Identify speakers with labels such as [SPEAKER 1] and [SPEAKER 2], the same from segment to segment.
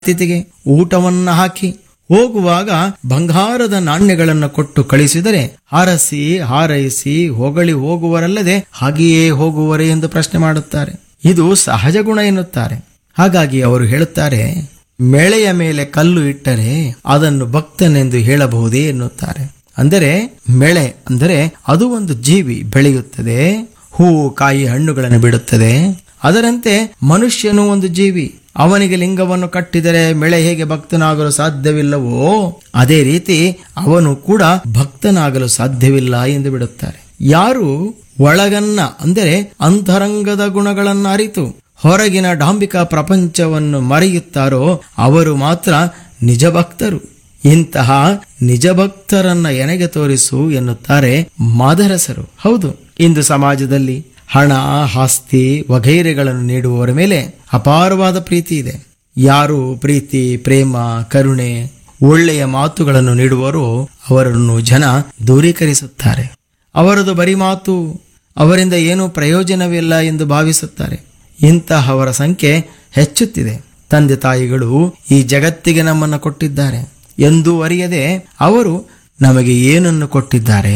[SPEAKER 1] ಅತಿಥಿಗೆ ಊಟವನ್ನ ಹಾಕಿ ಹೋಗುವಾಗ ಬಂಗಾರದ ನಾಣ್ಯಗಳನ್ನು ಕೊಟ್ಟು ಕಳಿಸಿದರೆ ಹರಸಿ ಹಾರೈಸಿ ಹೊಗಳಿ ಹೋಗುವರಲ್ಲದೆ ಹಾಗೆಯೇ ಹೋಗುವರೇ ಎಂದು ಪ್ರಶ್ನೆ ಮಾಡುತ್ತಾರೆ ಇದು ಸಹಜ ಗುಣ ಎನ್ನುತ್ತಾರೆ ಹಾಗಾಗಿ ಅವರು ಹೇಳುತ್ತಾರೆ ಮೇಳೆಯ ಮೇಲೆ ಕಲ್ಲು ಇಟ್ಟರೆ ಅದನ್ನು ಭಕ್ತನೆಂದು ಹೇಳಬಹುದೇ ಎನ್ನುತ್ತಾರೆ ಅಂದರೆ ಮೇಳೆ ಅಂದರೆ ಅದು ಒಂದು ಜೀವಿ ಬೆಳೆಯುತ್ತದೆ ಹೂವು ಕಾಯಿ ಹಣ್ಣುಗಳನ್ನು ಬಿಡುತ್ತದೆ ಅದರಂತೆ ಮನುಷ್ಯನು ಒಂದು ಜೀವಿ ಅವನಿಗೆ ಲಿಂಗವನ್ನು ಕಟ್ಟಿದರೆ ಮೇಳೆ ಹೇಗೆ ಭಕ್ತನಾಗಲು ಸಾಧ್ಯವಿಲ್ಲವೋ ಅದೇ ರೀತಿ ಅವನು ಕೂಡ ಭಕ್ತನಾಗಲು ಸಾಧ್ಯವಿಲ್ಲ ಎಂದು ಬಿಡುತ್ತಾರೆ ಯಾರು ಒಳಗನ್ನ ಅಂದರೆ ಅಂತರಂಗದ ಗುಣಗಳನ್ನು ಅರಿತು ಹೊರಗಿನ ಡಾಂಬಿಕ ಪ್ರಪಂಚವನ್ನು ಮರೆಯುತ್ತಾರೋ ಅವರು ಮಾತ್ರ ನಿಜ ಭಕ್ತರು ಇಂತಹ ನಿಜ ಭಕ್ತರನ್ನ ಎನೆಗೆ ತೋರಿಸು ಎನ್ನುತ್ತಾರೆ ಮಾದರಸರು ಹೌದು ಇಂದು ಸಮಾಜದಲ್ಲಿ ಹಣ ಆಸ್ತಿ ವಗೈರೆಗಳನ್ನು ನೀಡುವವರ ಮೇಲೆ ಅಪಾರವಾದ ಪ್ರೀತಿ ಇದೆ ಯಾರು ಪ್ರೀತಿ ಪ್ರೇಮ ಕರುಣೆ ಒಳ್ಳೆಯ ಮಾತುಗಳನ್ನು ನೀಡುವರೋ ಅವರನ್ನು ಜನ ದೂರೀಕರಿಸುತ್ತಾರೆ ಅವರದು ಬರಿ ಮಾತು ಅವರಿಂದ ಏನೂ ಪ್ರಯೋಜನವಿಲ್ಲ ಎಂದು ಭಾವಿಸುತ್ತಾರೆ ಇಂತಹವರ ಸಂಖ್ಯೆ ಹೆಚ್ಚುತ್ತಿದೆ ತಂದೆ ತಾಯಿಗಳು ಈ ಜಗತ್ತಿಗೆ ನಮ್ಮನ್ನು ಕೊಟ್ಟಿದ್ದಾರೆ ಎಂದೂ ಅರಿಯದೆ ಅವರು ನಮಗೆ ಏನನ್ನು ಕೊಟ್ಟಿದ್ದಾರೆ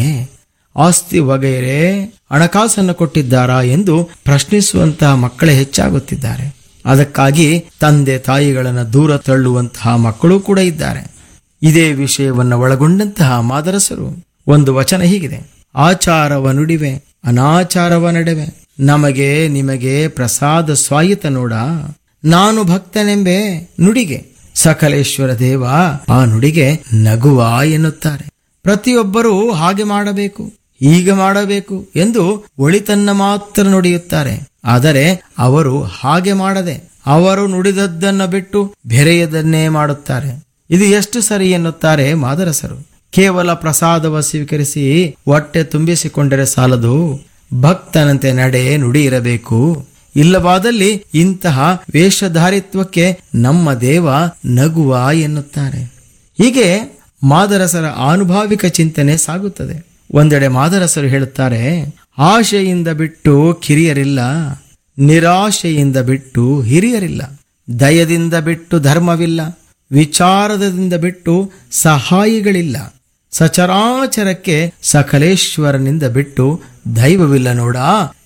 [SPEAKER 1] ಆಸ್ತಿ ವಗೈರೆ ಹಣಕಾಸನ್ನು ಕೊಟ್ಟಿದ್ದಾರಾ ಎಂದು ಪ್ರಶ್ನಿಸುವಂತಹ ಮಕ್ಕಳೇ ಹೆಚ್ಚಾಗುತ್ತಿದ್ದಾರೆ ಅದಕ್ಕಾಗಿ ತಂದೆ ತಾಯಿಗಳನ್ನು ದೂರ ತಳ್ಳುವಂತಹ ಮಕ್ಕಳು ಕೂಡ ಇದ್ದಾರೆ ಇದೇ ವಿಷಯವನ್ನು ಒಳಗೊಂಡಂತಹ ಮಾದರಸರು ಒಂದು ವಚನ ಹೀಗಿದೆ ಆಚಾರವ ನುಡಿವೆ ಅನಾಚಾರವ ನಡೆವೆ ನಮಗೆ ನಿಮಗೆ ಪ್ರಸಾದ ಸ್ವಾಯಿತ ನೋಡ ನಾನು ಭಕ್ತನೆಂಬೆ ನುಡಿಗೆ ಸಕಲೇಶ್ವರ ದೇವ ಆ ನುಡಿಗೆ ನಗುವ ಎನ್ನುತ್ತಾರೆ ಪ್ರತಿಯೊಬ್ಬರೂ ಹಾಗೆ ಮಾಡಬೇಕು ಹೀಗೆ ಮಾಡಬೇಕು ಎಂದು ಒಳಿತನ್ನ ಮಾತ್ರ ನುಡಿಯುತ್ತಾರೆ ಆದರೆ ಅವರು ಹಾಗೆ ಮಾಡದೆ ಅವರು ನುಡಿದದ್ದನ್ನ ಬಿಟ್ಟು ಬೆರೆಯದನ್ನೇ ಮಾಡುತ್ತಾರೆ ಇದು ಎಷ್ಟು ಸರಿ ಎನ್ನುತ್ತಾರೆ ಮಾದರಸರು ಕೇವಲ ಪ್ರಸಾದವ ಸ್ವೀಕರಿಸಿ ಹೊಟ್ಟೆ ತುಂಬಿಸಿಕೊಂಡರೆ ಸಾಲದು ಭಕ್ತನಂತೆ ನಡೆ ನುಡಿ ಇರಬೇಕು ಇಲ್ಲವಾದಲ್ಲಿ ಇಂತಹ ವೇಷಧಾರಿತ್ವಕ್ಕೆ ನಮ್ಮ ದೇವ ನಗುವ ಎನ್ನುತ್ತಾರೆ ಹೀಗೆ ಮಾದರಸರ ಆನುಭಾವಿಕ ಚಿಂತನೆ ಸಾಗುತ್ತದೆ ಒಂದೆಡೆ ಮಾದರಸರು ಹೇಳುತ್ತಾರೆ ಆಶೆಯಿಂದ ಬಿಟ್ಟು ಕಿರಿಯರಿಲ್ಲ ನಿರಾಶೆಯಿಂದ ಬಿಟ್ಟು ಹಿರಿಯರಿಲ್ಲ ದಯದಿಂದ ಬಿಟ್ಟು ಧರ್ಮವಿಲ್ಲ ವಿಚಾರದಿಂದ ಬಿಟ್ಟು ಸಹಾಯಿಗಳಿಲ್ಲ ಸಚರಾಚರಕ್ಕೆ ಸಕಲೇಶ್ವರನಿಂದ ಬಿಟ್ಟು ದೈವವಿಲ್ಲ ನೋಡ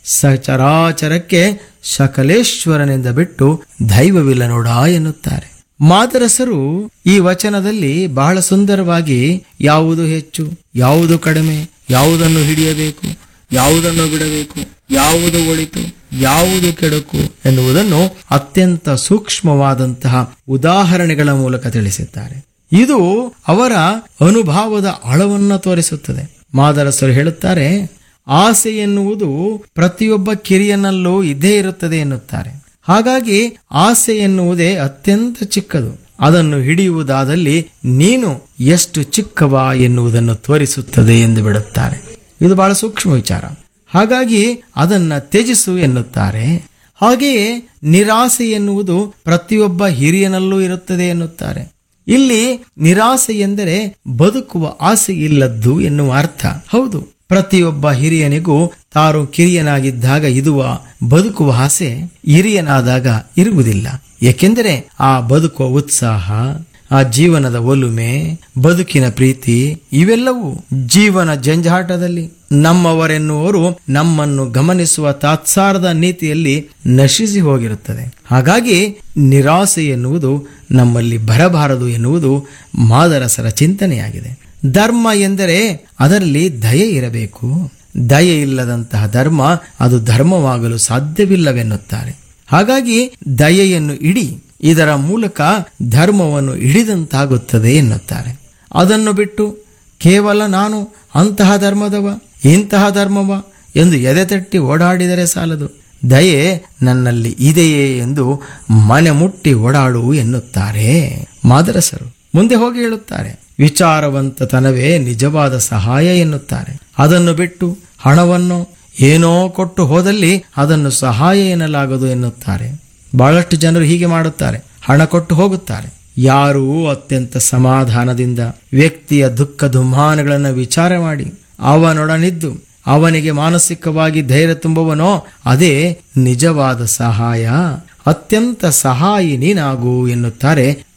[SPEAKER 1] ಸಚರಾಚರಕ್ಕೆ ಸಕಲೇಶ್ವರನಿಂದ ಬಿಟ್ಟು ದೈವವಿಲ್ಲ ನೋಡ ಎನ್ನುತ್ತಾರೆ ಮಾದರಸರು ಈ ವಚನದಲ್ಲಿ ಬಹಳ ಸುಂದರವಾಗಿ ಯಾವುದು ಹೆಚ್ಚು ಯಾವುದು ಕಡಿಮೆ ಯಾವುದನ್ನು ಹಿಡಿಯಬೇಕು ಯಾವುದನ್ನು ಬಿಡಬೇಕು ಯಾವುದು ಒಳಿತು ಯಾವುದು ಕೆಡುಕು ಎನ್ನುವುದನ್ನು ಅತ್ಯಂತ ಸೂಕ್ಷ್ಮವಾದಂತಹ ಉದಾಹರಣೆಗಳ ಮೂಲಕ ತಿಳಿಸಿದ್ದಾರೆ ಇದು ಅವರ ಅನುಭವದ ಆಳವನ್ನು ತೋರಿಸುತ್ತದೆ ಮಾದರಸರು ಹೇಳುತ್ತಾರೆ ಆಸೆ ಎನ್ನುವುದು ಪ್ರತಿಯೊಬ್ಬ ಕಿರಿಯನಲ್ಲೂ ಇದ್ದೇ ಇರುತ್ತದೆ ಎನ್ನುತ್ತಾರೆ ಹಾಗಾಗಿ ಆಸೆ ಎನ್ನುವುದೇ ಅತ್ಯಂತ ಚಿಕ್ಕದು ಅದನ್ನು ಹಿಡಿಯುವುದಾದಲ್ಲಿ ನೀನು ಎಷ್ಟು ಚಿಕ್ಕವ ಎನ್ನುವುದನ್ನು ತೋರಿಸುತ್ತದೆ ಎಂದು ಬಿಡುತ್ತಾರೆ ಇದು ಬಹಳ ಸೂಕ್ಷ್ಮ ವಿಚಾರ ಹಾಗಾಗಿ ಅದನ್ನ ತ್ಯಜಿಸು ಎನ್ನುತ್ತಾರೆ ಹಾಗೆಯೇ ನಿರಾಸೆ ಎನ್ನುವುದು ಪ್ರತಿಯೊಬ್ಬ ಹಿರಿಯನಲ್ಲೂ ಇರುತ್ತದೆ ಎನ್ನುತ್ತಾರೆ ಇಲ್ಲಿ ನಿರಾಸೆ ಎಂದರೆ ಬದುಕುವ ಆಸೆ ಇಲ್ಲದ್ದು ಎನ್ನುವ ಅರ್ಥ ಹೌದು ಪ್ರತಿಯೊಬ್ಬ ಹಿರಿಯನಿಗೂ ತಾನು ಕಿರಿಯನಾಗಿದ್ದಾಗ ಇದುವ ಬದುಕುವ ಆಸೆ ಹಿರಿಯನಾದಾಗ ಇರುವುದಿಲ್ಲ ಏಕೆಂದರೆ ಆ ಬದುಕುವ ಉತ್ಸಾಹ ಆ ಜೀವನದ ಒಲುಮೆ ಬದುಕಿನ ಪ್ರೀತಿ ಇವೆಲ್ಲವೂ ಜೀವನ ಜಂಜಾಟದಲ್ಲಿ ನಮ್ಮವರೆನ್ನುವರು ನಮ್ಮನ್ನು ಗಮನಿಸುವ ತಾತ್ಸಾರದ ನೀತಿಯಲ್ಲಿ ನಶಿಸಿ ಹೋಗಿರುತ್ತದೆ ಹಾಗಾಗಿ ನಿರಾಸೆ ಎನ್ನುವುದು ನಮ್ಮಲ್ಲಿ ಬರಬಾರದು ಎನ್ನುವುದು ಮಾದರಸರ ಚಿಂತನೆಯಾಗಿದೆ ಧರ್ಮ ಎಂದರೆ ಅದರಲ್ಲಿ ದಯೆ ಇರಬೇಕು ದಯೆ ಇಲ್ಲದಂತಹ ಧರ್ಮ ಅದು ಧರ್ಮವಾಗಲು ಸಾಧ್ಯವಿಲ್ಲವೆನ್ನುತ್ತಾರೆ ಹಾಗಾಗಿ ದಯೆಯನ್ನು ಇಡಿ ಇದರ ಮೂಲಕ ಧರ್ಮವನ್ನು ಹಿಡಿದಂತಾಗುತ್ತದೆ ಎನ್ನುತ್ತಾರೆ ಅದನ್ನು ಬಿಟ್ಟು ಕೇವಲ ನಾನು ಅಂತಹ ಧರ್ಮದವ ಇಂತಹ ಧರ್ಮವ ಎಂದು ಎದೆತಟ್ಟಿ ಓಡಾಡಿದರೆ ಸಾಲದು ದಯೆ ನನ್ನಲ್ಲಿ ಇದೆಯೇ ಎಂದು ಮನೆ ಮುಟ್ಟಿ ಓಡಾಡು ಎನ್ನುತ್ತಾರೆ ಮಾದರಸರು ಮುಂದೆ ಹೋಗಿ ಹೇಳುತ್ತಾರೆ ವಿಚಾರವಂತತನವೇ ನಿಜವಾದ ಸಹಾಯ ಎನ್ನುತ್ತಾರೆ ಅದನ್ನು ಬಿಟ್ಟು ಹಣವನ್ನು ಏನೋ ಕೊಟ್ಟು ಹೋದಲ್ಲಿ ಅದನ್ನು ಸಹಾಯ ಎನ್ನಲಾಗದು ಎನ್ನುತ್ತಾರೆ ಬಹಳಷ್ಟು ಜನರು ಹೀಗೆ ಮಾಡುತ್ತಾರೆ ಹಣ ಕೊಟ್ಟು ಹೋಗುತ್ತಾರೆ ಯಾರೂ ಅತ್ಯಂತ ಸಮಾಧಾನದಿಂದ ವ್ಯಕ್ತಿಯ ದುಃಖ ದುಮ್ಮಾನಗಳನ್ನು ವಿಚಾರ ಮಾಡಿ ಅವನೊಡನಿದ್ದು ಅವನಿಗೆ ಮಾನಸಿಕವಾಗಿ ಧೈರ್ಯ ತುಂಬುವನೋ ಅದೇ ನಿಜವಾದ ಸಹಾಯ ಅತ್ಯಂತ ಸಹಾಯಿ ನೀನಾಗು ಎನ್ನುತ್ತಾರೆ